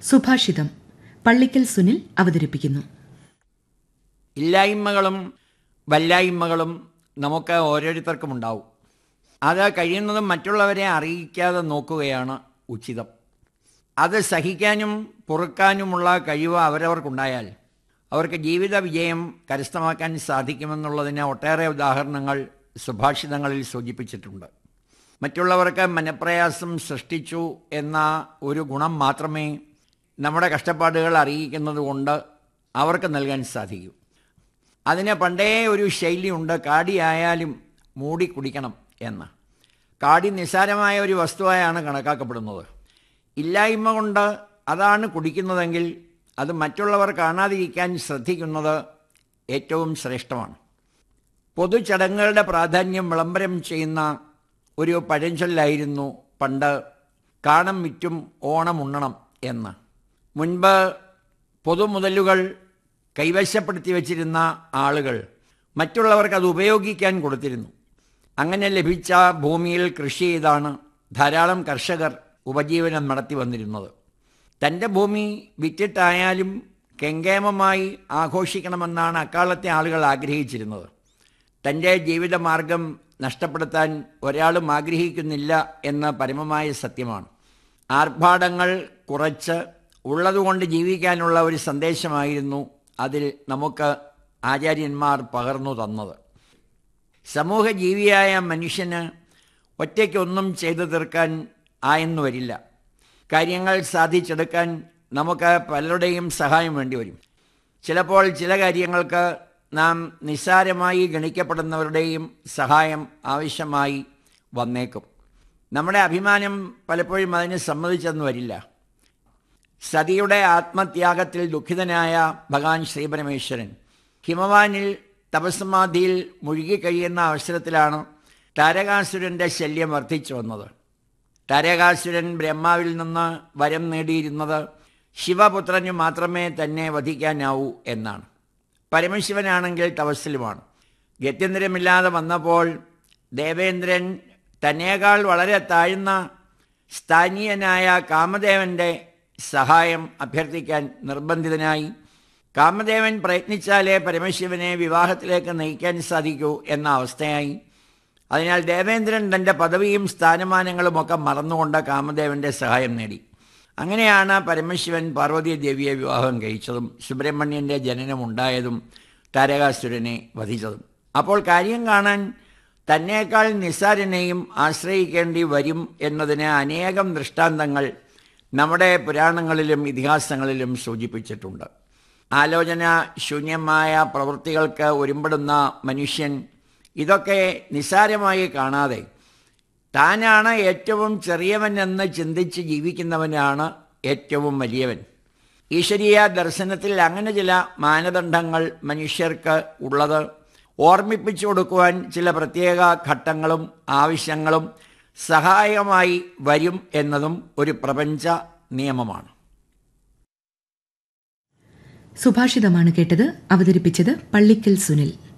സുഭാഷിതം പള്ളിക്കൽ സുനിൽ അവതരിപ്പിക്കുന്നു ഇല്ലായ്മകളും വല്ലായ്മകളും നമുക്ക് ഓരോരുത്തർക്കും ഉണ്ടാവും അത് കഴിയുന്നതും മറ്റുള്ളവരെ അറിയിക്കാതെ നോക്കുകയാണ് ഉചിതം അത് സഹിക്കാനും പൊറുക്കാനുമുള്ള കഴിവ് അവരവർക്കുണ്ടായാൽ അവർക്ക് ജീവിത വിജയം കരസ്ഥമാക്കാൻ സാധിക്കുമെന്നുള്ളതിന് ഒട്ടേറെ ഉദാഹരണങ്ങൾ സുഭാഷിതങ്ങളിൽ സൂചിപ്പിച്ചിട്ടുണ്ട് മറ്റുള്ളവർക്ക് മനപ്രയാസം സൃഷ്ടിച്ചു എന്ന ഒരു ഗുണം മാത്രമേ നമ്മുടെ കഷ്ടപ്പാടുകൾ അറിയിക്കുന്നത് കൊണ്ട് അവർക്ക് നൽകാൻ സാധിക്കൂ അതിന് പണ്ടേ ഒരു ശൈലിയുണ്ട് കാടിയായാലും മൂടി കുടിക്കണം എന്ന് കാടി നിസ്സാരമായ ഒരു വസ്തുവായാണ് കണക്കാക്കപ്പെടുന്നത് ഇല്ലായ്മ കൊണ്ട് അതാണ് കുടിക്കുന്നതെങ്കിൽ അത് മറ്റുള്ളവർ കാണാതിരിക്കാൻ ശ്രദ്ധിക്കുന്നത് ഏറ്റവും ശ്രേഷ്ഠമാണ് പൊതുചടങ്ങുകളുടെ പ്രാധാന്യം വിളംബരം ചെയ്യുന്ന ഒരു പഴഞ്ചൊല്ലായിരുന്നു പണ്ട് കാണം വിറ്റും ഓണം ഉണ്ണണം എന്ന് മുൻപ് പൊതുമുതലുകൾ കൈവശപ്പെടുത്തി വച്ചിരുന്ന ആളുകൾ മറ്റുള്ളവർക്ക് അത് ഉപയോഗിക്കാൻ കൊടുത്തിരുന്നു അങ്ങനെ ലഭിച്ച ഭൂമിയിൽ കൃഷി ചെയ്താണ് ധാരാളം കർഷകർ ഉപജീവനം നടത്തി വന്നിരുന്നത് തൻ്റെ ഭൂമി വിറ്റിട്ടായാലും കെങ്കേമമായി ആഘോഷിക്കണമെന്നാണ് അക്കാലത്തെ ആളുകൾ ആഗ്രഹിച്ചിരുന്നത് തൻ്റെ ജീവിതമാർഗം നഷ്ടപ്പെടുത്താൻ ഒരാളും ആഗ്രഹിക്കുന്നില്ല എന്ന പരമമായ സത്യമാണ് ആർഭാടങ്ങൾ കുറച്ച് ഉള്ളതുകൊണ്ട് ജീവിക്കാനുള്ള ഒരു സന്ദേശമായിരുന്നു അതിൽ നമുക്ക് ആചാര്യന്മാർ പകർന്നു തന്നത് സമൂഹ ജീവിയായ മനുഷ്യന് ഒറ്റയ്ക്കൊന്നും ചെയ്തു തീർക്കാൻ ആയെന്നു വരില്ല കാര്യങ്ങൾ സാധിച്ചെടുക്കാൻ നമുക്ക് പലരുടെയും സഹായം വേണ്ടി വരും ചിലപ്പോൾ ചില കാര്യങ്ങൾക്ക് നാം നിസ്സാരമായി ഗണിക്കപ്പെടുന്നവരുടെയും സഹായം ആവശ്യമായി വന്നേക്കും നമ്മുടെ അഭിമാനം പലപ്പോഴും അതിന് സമ്മതിച്ചെന്ന് വരില്ല സതിയുടെ ആത്മത്യാഗത്തിൽ ദുഃഖിതനായ ഭഗവാൻ ശ്രീപരമേശ്വരൻ ഹിമവാനിൽ തപസ്സമാധിയിൽ മുഴുകിക്കഴിയുന്ന അവസരത്തിലാണ് താരകാസുരൻ്റെ ശല്യം വർദ്ധിച്ചു വന്നത് താരകാസുരൻ ബ്രഹ്മാവിൽ നിന്ന് വരം നേടിയിരുന്നത് ശിവപുത്രന് മാത്രമേ തന്നെ വധിക്കാനാവൂ എന്നാണ് പരമശിവനാണെങ്കിൽ തപസ്സിലുമാണ് ഗത്യന്തരമില്ലാതെ വന്നപ്പോൾ ദേവേന്ദ്രൻ തന്നേക്കാൾ വളരെ താഴ്ന്ന സ്ഥാനീയനായ കാമദേവൻ്റെ സഹായം അഭ്യർത്ഥിക്കാൻ നിർബന്ധിതനായി കാമദേവൻ പ്രയത്നിച്ചാലേ പരമശിവനെ വിവാഹത്തിലേക്ക് നയിക്കാൻ സാധിക്കൂ എന്ന അവസ്ഥയായി അതിനാൽ ദേവേന്ദ്രൻ തൻ്റെ പദവിയും സ്ഥാനമാനങ്ങളുമൊക്കെ മറന്നുകൊണ്ട് കാമദേവൻ്റെ സഹായം നേടി അങ്ങനെയാണ് പരമശിവൻ പാർവതി ദേവിയെ വിവാഹം കഴിച്ചതും സുബ്രഹ്മണ്യൻ്റെ ജനനമുണ്ടായതും താരകാസുരനെ വധിച്ചതും അപ്പോൾ കാര്യം കാണാൻ തന്നേക്കാൾ നിസ്സാരനെയും ആശ്രയിക്കേണ്ടി വരും എന്നതിന് അനേകം ദൃഷ്ടാന്തങ്ങൾ നമ്മുടെ പുരാണങ്ങളിലും ഇതിഹാസങ്ങളിലും സൂചിപ്പിച്ചിട്ടുണ്ട് ആലോചന ശൂന്യമായ പ്രവൃത്തികൾക്ക് ഒരുമ്പെടുന്ന മനുഷ്യൻ ഇതൊക്കെ നിസ്സാരമായി കാണാതെ താനാണ് ഏറ്റവും ചെറിയവൻ എന്ന് ചിന്തിച്ച് ജീവിക്കുന്നവനാണ് ഏറ്റവും വലിയവൻ ഈശ്വരീയ ദർശനത്തിൽ അങ്ങനെ ചില മാനദണ്ഡങ്ങൾ മനുഷ്യർക്ക് ഉള്ളത് ഓർമ്മിപ്പിച്ചു കൊടുക്കുവാൻ ചില പ്രത്യേക ഘട്ടങ്ങളും ആവശ്യങ്ങളും സഹായമായി വരും എന്നതും ഒരു പ്രപഞ്ച നിയമമാണ് സുഭാഷിതമാണ് കേട്ടത് അവതരിപ്പിച്ചത് പള്ളിക്കൽ സുനിൽ